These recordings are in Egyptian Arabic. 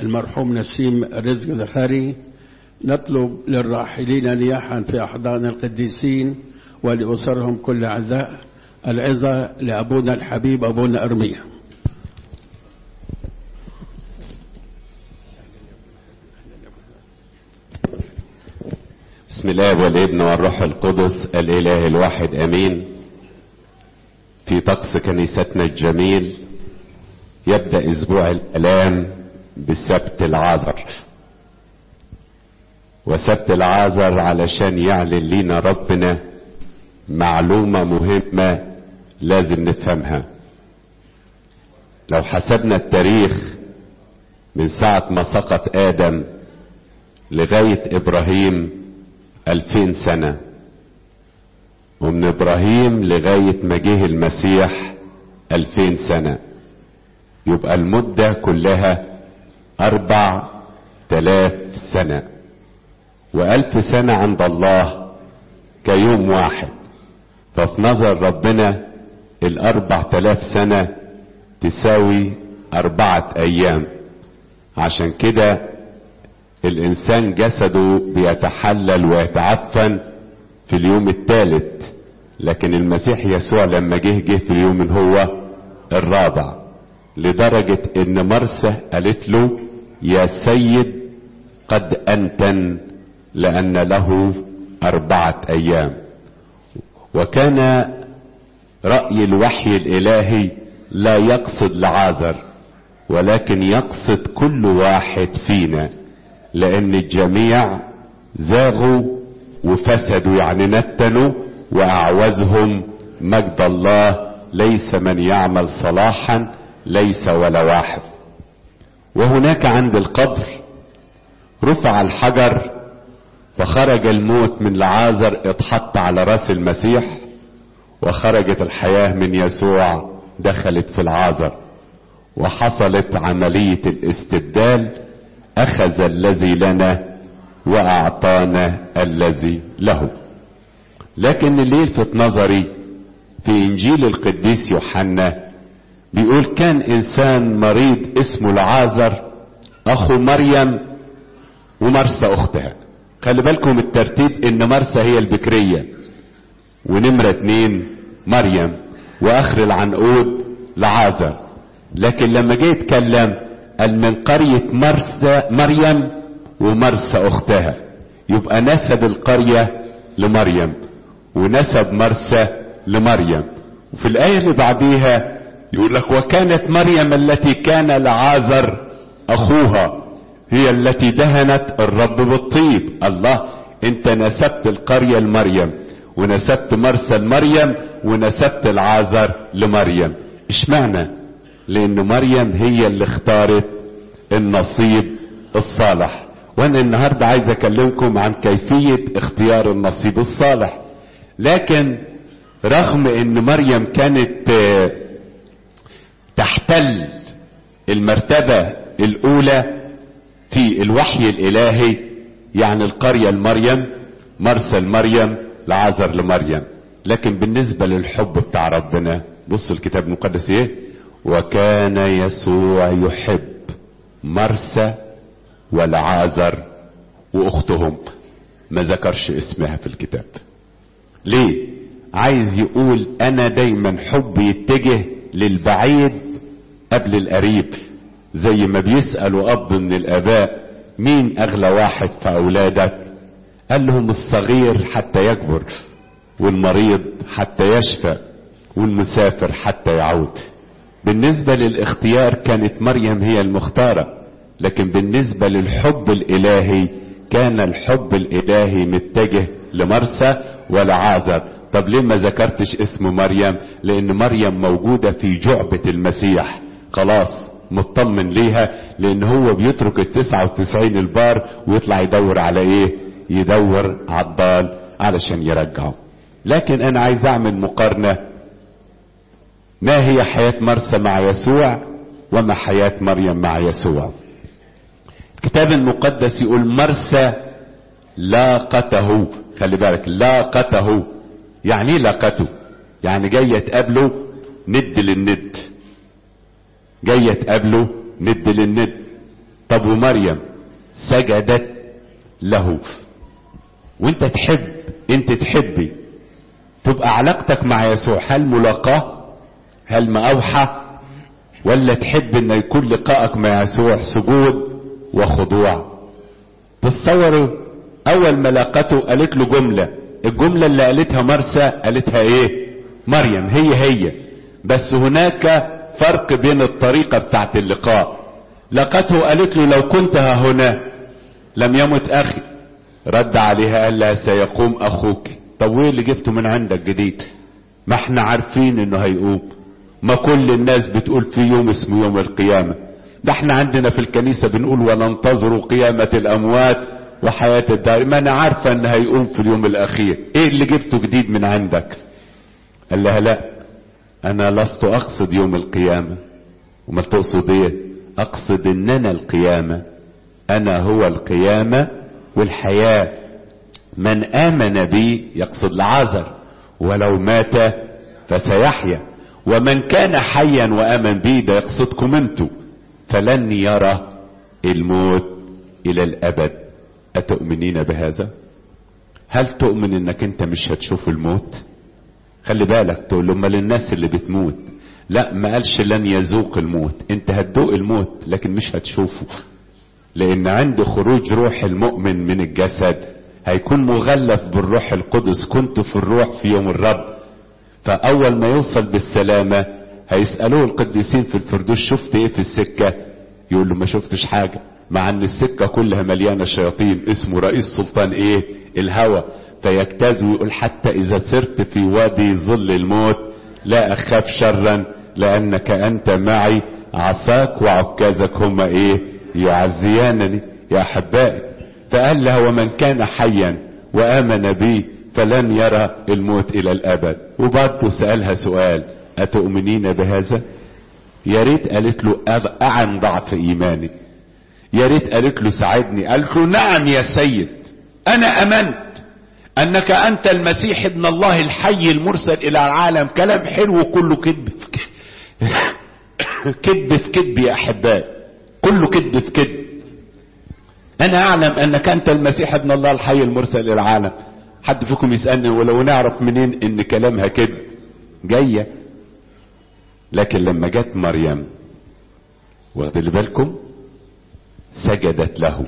المرحوم نسيم رزق ذخاري نطلب للراحلين نياحا في أحضان القديسين ولأسرهم كل عزاء العظة لأبونا الحبيب أبونا أرميا بسم الله والابن والروح القدس الاله الواحد امين في طقس كنيستنا الجميل يبدا اسبوع الالام بالسبت العازر وسبت العازر علشان يعلن لينا ربنا معلومه مهمه لازم نفهمها لو حسبنا التاريخ من ساعه ما سقط ادم لغايه ابراهيم ألفين سنة ومن إبراهيم لغاية ما جه المسيح ألفين سنة يبقى المدة كلها أربع تلاف سنة وألف سنة عند الله كيوم واحد ففي نظر ربنا الأربع تلاف سنة تساوي أربعة أيام عشان كده الانسان جسده بيتحلل ويتعفن في اليوم الثالث لكن المسيح يسوع لما جه جه في اليوم هو الرابع لدرجة ان مرسى قالت له يا سيد قد انتن لان له اربعة ايام وكان رأي الوحي الالهي لا يقصد لعازر ولكن يقصد كل واحد فينا لان الجميع زاغوا وفسدوا يعني نتنوا واعوزهم مجد الله ليس من يعمل صلاحا ليس ولا واحد وهناك عند القبر رفع الحجر فخرج الموت من لعازر اتحط على راس المسيح وخرجت الحياة من يسوع دخلت في العازر وحصلت عملية الاستبدال اخذ الذي لنا واعطانا الذي له لكن اللي يلفت نظري في انجيل القديس يوحنا بيقول كان انسان مريض اسمه العازر اخو مريم ومرسى اختها خلي بالكم الترتيب ان مرسى هي البكرية ونمرة اتنين مريم واخر العنقود لعازر لكن لما جه يتكلم قال من قرية مرسى مريم ومرسى اختها يبقى نسب القرية لمريم ونسب مرسى لمريم وفي الآية اللي بعديها يقول لك وكانت مريم التي كان لعازر أخوها هي التي دهنت الرب بالطيب الله انت نسبت القرية لمريم ونسبت مرسى لمريم ونسبت العازر لمريم اشمعنى لان مريم هي اللي اختارت النصيب الصالح وانا النهاردة عايز اكلمكم عن كيفية اختيار النصيب الصالح لكن رغم ان مريم كانت تحتل المرتبة الاولى في الوحي الالهي يعني القرية لمريم مرسى لمريم لعازر لمريم لكن بالنسبة للحب بتاع ربنا بصوا الكتاب المقدس ايه وكان يسوع يحب مرسى والعازر واختهم ما ذكرش اسمها في الكتاب ليه عايز يقول انا دايما حبي يتجه للبعيد قبل القريب زي ما بيسألوا اب من الاباء مين اغلى واحد في اولادك قال لهم الصغير حتى يكبر والمريض حتى يشفى والمسافر حتى يعود بالنسبة للاختيار كانت مريم هي المختارة لكن بالنسبة للحب الالهي كان الحب الالهي متجه لمرسى ولعازر طب ليه ما ذكرتش اسم مريم لان مريم موجودة في جعبة المسيح خلاص مطمن ليها لان هو بيترك التسعة وتسعين البار ويطلع يدور على ايه يدور على الضال علشان يرجعه لكن انا عايز اعمل مقارنة ما هي حياة مرسى مع يسوع وما حياة مريم مع يسوع الكتاب المقدس يقول مرسى لاقته خلي بالك لاقته يعني ايه لاقته يعني جاية تقابله ند للند جاية تقابله ند للند طب ومريم سجدت له وانت تحب انت تحبي تبقى علاقتك مع يسوع هل ملاقاة هل مأوحة ولا تحب ان يكون لقائك مع يسوع سجود وخضوع تصوروا اول ما لاقته قالت له جملة الجملة اللي قالتها مرسى قالتها ايه مريم هي هي بس هناك فرق بين الطريقة بتاعت اللقاء لقته قالت له لو كنت ها هنا لم يمت اخي رد عليها قال لها سيقوم اخوك طب وايه اللي جبته من عندك جديد ما احنا عارفين انه هيقوم ما كل الناس بتقول في يوم اسمه يوم القيامة ده احنا عندنا في الكنيسة بنقول وننتظر قيامة الاموات وحياة الدار ما انا عارفة ان هيقوم في اليوم الاخير ايه اللي جبته جديد من عندك قال لها لا انا لست اقصد يوم القيامة وما تقصد ايه اقصد ان انا القيامة انا هو القيامة والحياة من امن بي يقصد لعازر ولو مات فسيحيا ومن كان حيا وامن بي ده يقصدكم انتوا فلن يرى الموت الى الابد اتؤمنين بهذا هل تؤمن انك انت مش هتشوف الموت خلي بالك تقول لهم للناس اللي بتموت لا ما قالش لن يذوق الموت انت هتذوق الموت لكن مش هتشوفه لان عند خروج روح المؤمن من الجسد هيكون مغلف بالروح القدس كنت في الروح في يوم الرب فاول ما يوصل بالسلامة هيسألوه القديسين في الفردوس شفت ايه في السكة يقول له ما شفتش حاجة مع ان السكة كلها مليانة شياطين اسمه رئيس سلطان ايه الهوى فيجتاز ويقول حتى اذا سرت في وادي ظل الموت لا اخاف شرا لانك انت معي عصاك وعكازك هما ايه يعزيانني يا احبائي فقال له ومن كان حيا وامن بي فلن يرى الموت الى الابد وبرضه سالها سؤال اتؤمنين بهذا يا ريت قالت له اعن ضعف ايماني يا ريت قالت له ساعدني قالت له نعم يا سيد انا امنت انك انت المسيح ابن الله الحي المرسل الى العالم كلام حلو كله كذب في كذب كذب في كذب يا احبائي كله كذب في كذب انا اعلم انك انت المسيح ابن الله الحي المرسل الى العالم حد فيكم يسالني ولو نعرف منين ان كلامها كذب جايه لكن لما جت مريم واخد بالكم سجدت له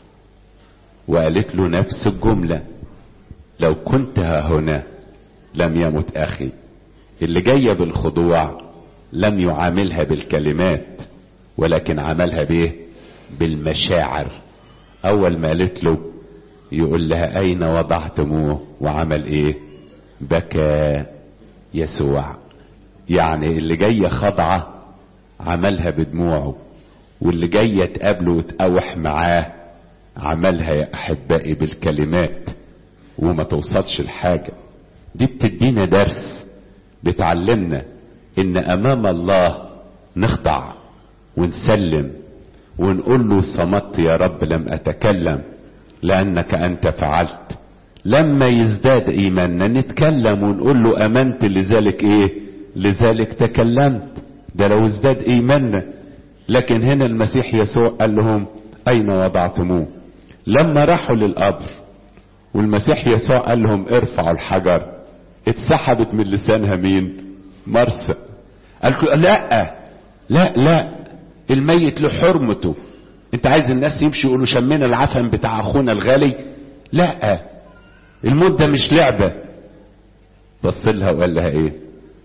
وقالت له نفس الجمله لو كنت ها هنا لم يمت اخي اللي جايه بالخضوع لم يعاملها بالكلمات ولكن عملها بايه بالمشاعر اول ما قالت له يقول لها اين وضعتموه وعمل ايه بكى يسوع يعني اللي جايه خضعه عملها بدموعه واللي جايه تقابله وتقاوح معاه عملها يا احبائي بالكلمات وما توصلش لحاجة دي بتدينا درس بتعلمنا ان امام الله نخضع ونسلم ونقول له صمت يا رب لم اتكلم لانك انت فعلت لما يزداد ايماننا نتكلم ونقول له امنت لذلك ايه لذلك تكلمت ده لو ازداد ايماننا لكن هنا المسيح يسوع قال لهم اين وضعتموه لما راحوا للقبر والمسيح يسوع قال لهم ارفعوا الحجر اتسحبت من لسانها مين مرسى قال لا لا لا الميت له حرمته انت عايز الناس يمشي يقولوا شمينا العفن بتاع اخونا الغالي لا الموت ده مش لعبة بص لها وقال لها ايه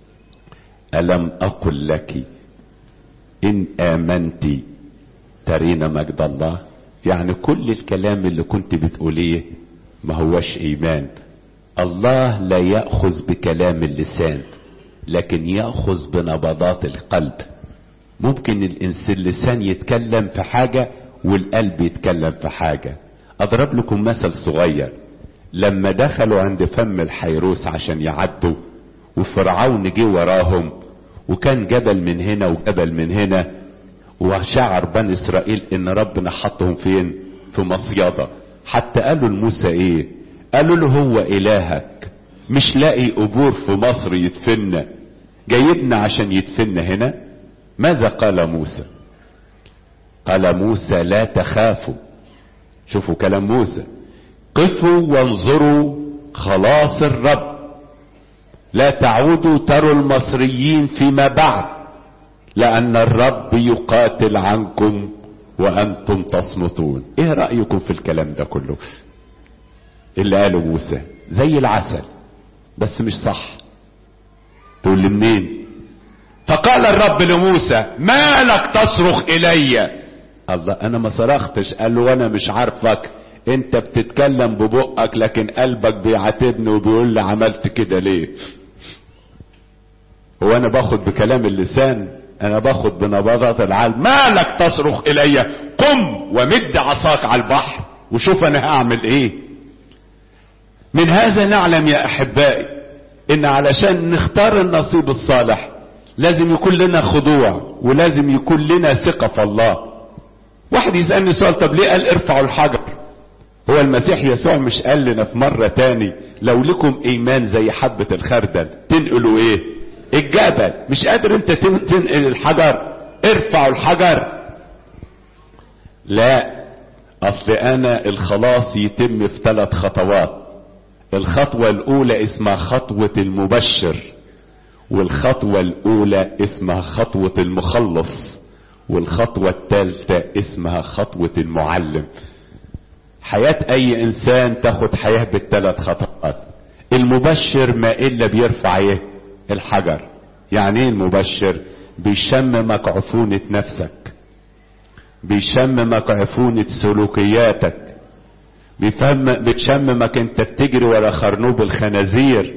ألم أقل لك إن آمنت ترين مجد الله يعني كل الكلام اللي كنت بتقوليه ما هوش ايمان الله لا ياخذ بكلام اللسان لكن ياخذ بنبضات القلب ممكن الانسان اللسان يتكلم في حاجه والقلب يتكلم في حاجه اضرب لكم مثل صغير لما دخلوا عند فم الحيروس عشان يعدوا وفرعون جه وراهم وكان جبل من هنا وجبل من هنا وشعر بني اسرائيل ان ربنا حطهم فين في مصيده حتى قالوا لموسى ايه قالوا له هو الهك مش لاقي قبور في مصر يدفننا جايبنا عشان يدفننا هنا ماذا قال موسى قال موسى لا تخافوا شوفوا كلام موسى قفوا وانظروا خلاص الرب لا تعودوا تروا المصريين فيما بعد لأن الرب يقاتل عنكم وأنتم تصمتون إيه رأيكم في الكلام ده كله اللي قاله موسى زي العسل بس مش صح تقول لي منين فقال الرب لموسى ما لك تصرخ إلي الله أنا ما صرختش قال له وأنا مش عارفك انت بتتكلم ببقك لكن قلبك بيعاتبني وبيقول لي عملت كده ليه هو انا باخد بكلام اللسان انا باخد بنبضات العالم مالك تصرخ الي قم ومد عصاك على البحر وشوف انا هعمل ايه من هذا نعلم يا احبائي ان علشان نختار النصيب الصالح لازم يكون لنا خضوع ولازم يكون لنا ثقة في الله واحد يسألني سؤال طب ليه قال ارفعوا الحجر هو المسيح يسوع مش قال لنا في مرة تاني لو لكم ايمان زي حبة الخردل تنقلوا ايه الجبل مش قادر انت تنقل الحجر ارفعوا الحجر لا اصل انا الخلاص يتم في ثلاث خطوات الخطوة الاولى اسمها خطوة المبشر والخطوة الاولى اسمها خطوة المخلص والخطوة الثالثة اسمها خطوة المعلم حياة اي انسان تاخد حياة بالثلاث خطوات المبشر ما الا بيرفع ايه الحجر يعني ايه المبشر بيشممك عفونة نفسك بيشممك عفونة سلوكياتك بيفهم بيشممك انت بتجري ورا خرنوب الخنازير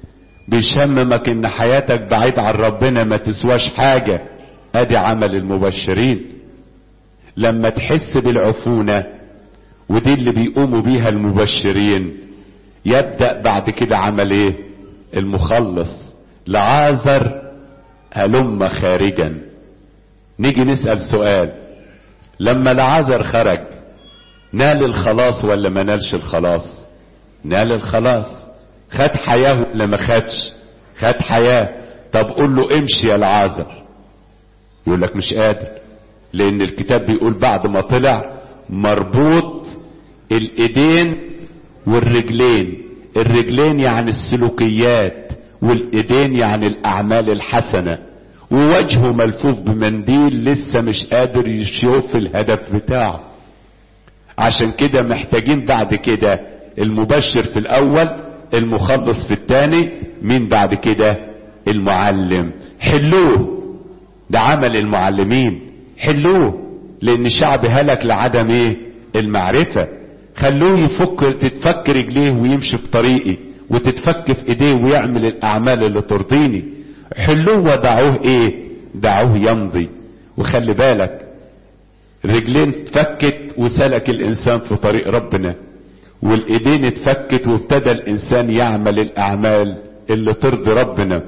بيشممك ان حياتك بعيد عن ربنا ما تسواش حاجة ادي عمل المبشرين لما تحس بالعفونة ودي اللي بيقوموا بيها المبشرين يبدأ بعد كده عمل ايه المخلص لعازر هلم خارجا نيجي نسأل سؤال لما لعازر خرج نال الخلاص ولا ما نالش الخلاص نال الخلاص خد حياة ولا ما خدش خد حياة طب قول له امشي يا لعازر يقول لك مش قادر لان الكتاب بيقول بعد ما طلع مربوط الايدين والرجلين الرجلين يعني السلوكيات والايدين يعني الاعمال الحسنة ووجهه ملفوف بمنديل لسه مش قادر يشوف الهدف بتاعه عشان كده محتاجين بعد كده المبشر في الاول المخلص في الثاني مين بعد كده المعلم حلوه ده عمل المعلمين حلوه لان الشعب هلك لعدم ايه المعرفة خلوه يفك تتفك رجليه ويمشي في طريقي وتتفك في ايديه ويعمل الاعمال اللي ترضيني حلوه ودعوه ايه دعوه يمضي وخلي بالك رجلين اتفكت وسلك الانسان في طريق ربنا والايدين اتفكت وابتدى الانسان يعمل الاعمال اللي ترضي ربنا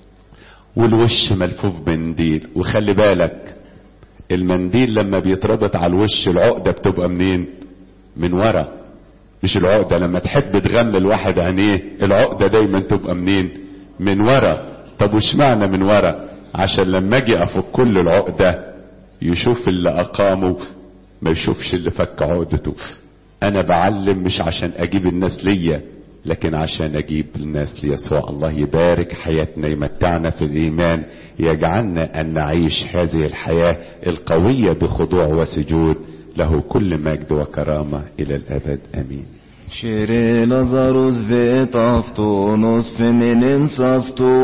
والوش ملفوف بمنديل وخلي بالك المنديل لما بيتربط على الوش العقدة بتبقى منين من ورا مش العقدة لما تحب تغمل واحد عينيه العقدة دايما تبقى منين من ورا طب وش معنى من ورا عشان لما اجي افك كل العقدة يشوف اللي اقامه ما يشوفش اللي فك عقدته انا بعلم مش عشان اجيب الناس ليا لكن عشان اجيب الناس ليسوع الله يبارك حياتنا يمتعنا في الايمان يجعلنا ان نعيش هذه الحياة القوية بخضوع وسجود له كل مجد وكرامة الى الابد امين Shire Lazarus vet aftonos feminin safto